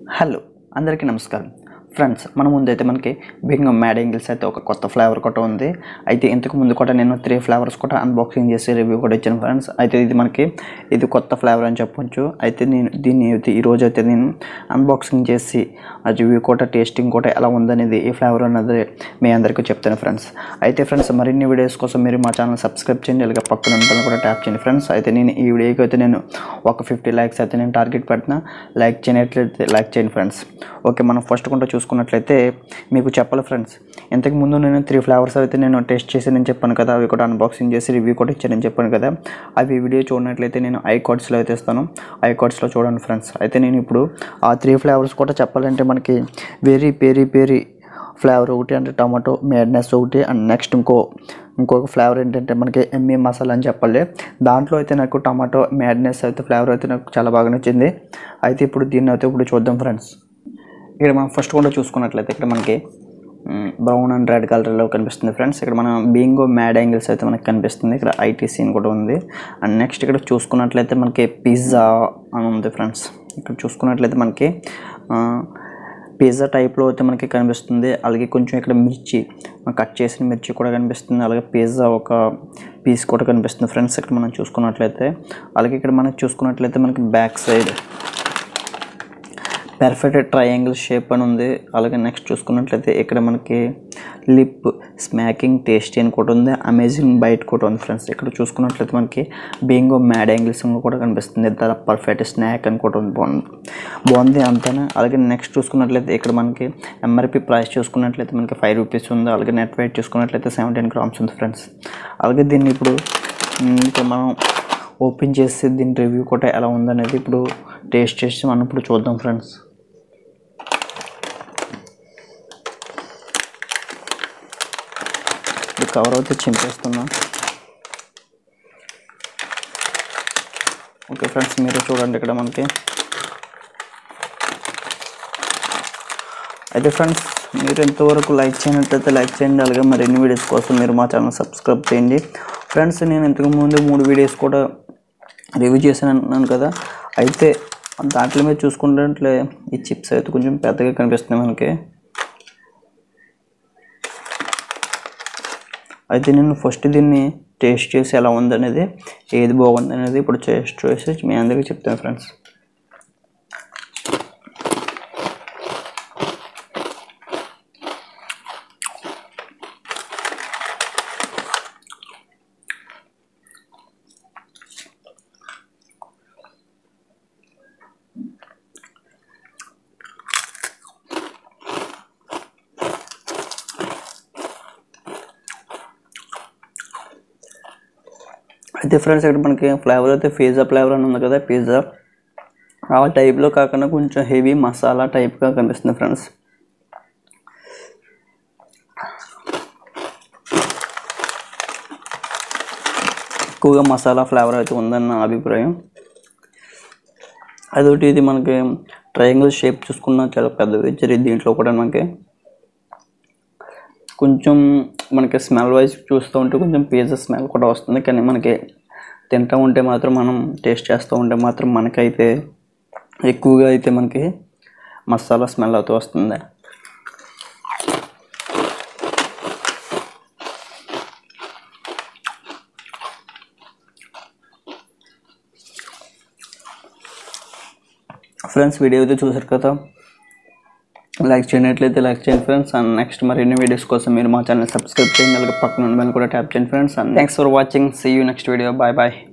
hello అందరికీ నమస్కారం friends మన ముందు అయితే మనకి బింగో మ్యాడ్ యాంగిల్స్ అయితే ఒక కొత్త ఫ్లేవర్ కూడా ఉంది అయితే ఇంతకు ముందు కూడా నేను త్రీ ఫ్లేవర్స్ కూడా అన్బాక్సింగ్ చేసి రివ్యూ కూడా ఇచ్చాను ఫ్రెండ్స్ అయితే ఇది మనకి ఇది కొత్త ఫ్లేవర్ అని చెప్పొచ్చు అయితే నేను దీన్ని అయితే ఈరోజు అయితే నేను అన్బాక్సింగ్ చేసి ఆ రివ్యూ కూడా టేస్టింగ్ కూడా ఎలా ఉందనేది ఈ ఫ్లేవర్ అన్నది మీ అందరికీ చెప్తాను ఫ్రెండ్స్ అయితే ఫ్రెండ్స్ మరిన్ని వీడియోస్ కోసం మీరు మా ఛానల్ సబ్స్క్రైబ్ చేయండి అలాగే పక్కన ఉంటాను కూడా ట్యాప్ చేయండి ఫ్రెండ్స్ అయితే నేను ఈ వీడియోకి అయితే నేను ఒక ఫిఫ్టీ లైక్స్ అయితే నేను టార్గెట్ పెట్టిన లైక్ చేయనట్లయితే లైక్ చేయండి ఫ్రెండ్స్ ఓకే మనం ఫస్ట్ కొంట చూసుకున్నట్లయితే మీకు చెప్పాలి ఫ్రెండ్స్ ఇంతకు ముందు నేను త్రీ ఫ్లేవర్స్ అయితే నేను టెస్ట్ చేసి నేను చెప్పాను కదా అవి కూడా అన్బాక్సింగ్ చేసి రివ్యూ కూడా ఇచ్చానని చెప్పాను కదా అవి వీడియో చూడనట్లయితే నేను ఐ కార్డ్స్లో అయితే ఇస్తాను ఐ కార్డ్స్లో చూడండి ఫ్రెండ్స్ అయితే నేను ఇప్పుడు ఆ త్రీ ఫ్లేవర్స్ కూడా చెప్పాలంటే మనకి వెరీ పేరీ పేరీ ఫ్లేవర్ ఒకటి అంటే టమాటో మేడ్నెస్ ఒకటి అండ్ నెక్స్ట్ ఇంకో ఇంకొక ఫ్లేవర్ ఏంటంటే మనకి ఎమ్మి మసాలా అని చెప్పాలి దాంట్లో అయితే నాకు టమాటో మ్యాడ్నెస్ అయితే ఫ్లేవర్ అయితే నాకు చాలా బాగా నచ్చింది అయితే ఇప్పుడు దీన్ని అయితే ఇప్పుడు చూద్దాం ఫ్రెండ్స్ ఇక్కడ మనం ఫస్ట్ కూడా చూసుకున్నట్లయితే ఇక్కడ మనకి బ్రౌన్ అండ్ రెడ్ కలర్లో కనిపిస్తుంది ఫ్రెండ్స్ ఇక్కడ మనం బీంగో మ్యాడ్ యాంగిల్స్ అయితే మనకి కనిపిస్తుంది ఇక్కడ ఐటీ సీన్ కూడా ఉంది అండ్ నెక్స్ట్ ఇక్కడ చూసుకున్నట్లయితే మనకి పిజ్జా అని ఉంది ఫ్రెండ్స్ ఇక్కడ చూసుకున్నట్లయితే మనకి పిజ్జా టైప్లో అయితే మనకి కనిపిస్తుంది అలాగే కొంచెం ఇక్కడ మిర్చి కట్ చేసిన మిర్చి కూడా కనిపిస్తుంది అలాగే పిజ్జా ఒక పీస్ కూడా కనిపిస్తుంది ఫ్రెండ్స్ ఇక్కడ మనం చూసుకున్నట్లయితే అలాగే ఇక్కడ మనం చూసుకున్నట్లయితే మనకి back side perfect triangle shape అని ఉంది అలాగే నెక్స్ట్ చూసుకున్నట్లయితే ఇక్కడ మనకి లిప్ స్మాకింగ్ టేస్టీ అని కూడా ఉంది అమేజింగ్ బైట్ కూడా ఉంది ఫ్రెండ్స్ ఇక్కడ చూసుకున్నట్లయితే మనకి బీంగో మ్యాడ్ యాంగిల్స్ కూడా కనిపిస్తుంది ద పర్ఫెక్ట్ స్నాక్ అని కూడా ఉంది బాగుంది బాగుంది అంతేనా అలాగే నెక్స్ట్ చూసుకున్నట్లయితే ఇక్కడ మనకి ఎంఆర్పి ప్రైస్ చూసుకున్నట్లయితే మనకి ఫైవ్ రూపీస్ ఉంది అలాగే నెట్ వెయిట్ చూసుకున్నట్లయితే సెవెంటీన్ గ్రామ్స్ ఉంది ఫ్రెండ్స్ అలాగే దీన్ని ఇప్పుడు మ్, ఇంకా మనం ఓపెన్ చేసి దీని రివ్యూ కూడా ఎలా ఉందనేది ఇప్పుడు టేస్ట్ చేసి మనం ఇప్పుడు చూద్దాం ఫ్రెండ్స్ ఇది కవర్ అయితే చింపేస్తున్నా ఓకే ఫ్రెండ్స్ మీరు చూడండి ఇక్కడ మనకి అయితే ఫ్రెండ్స్ మీరు ఎంతవరకు లైక్ చేయనట్లయితే లైక్ చేయండి అలాగే మరిన్ని వీడియోస్ కోసం మీరు మా ఛానల్ సబ్స్క్రైబ్ చేయండి ఫ్రెండ్స్ నేను ఇంతకు ముందు మూడు వీడియోస్ కూడా రివ్యూ చేశాను అన్నాను కదా అయితే దాంట్లో మీద చూసుకుంటే ఈ చిప్స్ అయితే కొంచెం పెద్దగా కనిపిస్తున్నాయి మనకి అయితే నేను ఫస్ట్ దీన్ని టేస్ట్ చేసి ఎలా ఉందనేది ఏది బాగుంది అనేది ఇప్పుడు టేస్ట్ చేసి మీ అందరికీ చెప్తాను ఫ్రెండ్స్ అయితే ఫ్రెండ్స్ ఇక్కడ మనకి ఫ్లేవర్ అయితే పిజ్జా ఫ్లేవర్ అని ఉంది కదా పిజ్జా ఆ టైప్లో కాకుండా కొంచెం హెవీ మసాలా టైప్గా కనిపిస్తుంది ఫ్రెండ్స్ ఎక్కువగా మసాలా ఫ్లేవర్ అయితే ఉందని నా అభిప్రాయం అదొకటి ఇది మనకి ట్రయాంగిల్ షేప్ చూసుకున్నా చాలా పెద్దగా ఇచ్చారు దీంట్లో కూడా మనకి కొంచెం మనకి స్మెల్ వైజ్ చూస్తూ ఉంటే కొంచెం పిజ్జా స్మెల్ కూడా వస్తుంది కానీ మనకి తింటూ ఉంటే మాత్రం మనం టేస్ట్ చేస్తూ ఉంటే మాత్రం మనకైతే ఎక్కువగా అయితే మనకి మసాలా స్మెల్ అవుతూ వస్తుంది ఫ్రెండ్స్ వీడియో అయితే చూసారు కదా లైక్ చేయనట్లయితే లైక్ చేయండి ఫ్రెండ్స్ అండ్ నెక్స్ట్ మరిన్ని వీడియోస్ కోసం మీరు మా ఛానల్ సబ్స్క్రైబ్ చేయండి అలాగే పక్కన ఉన్న bell కూడా ట్యాప్ చేయండి friends and thanks for watching see you next video bye bye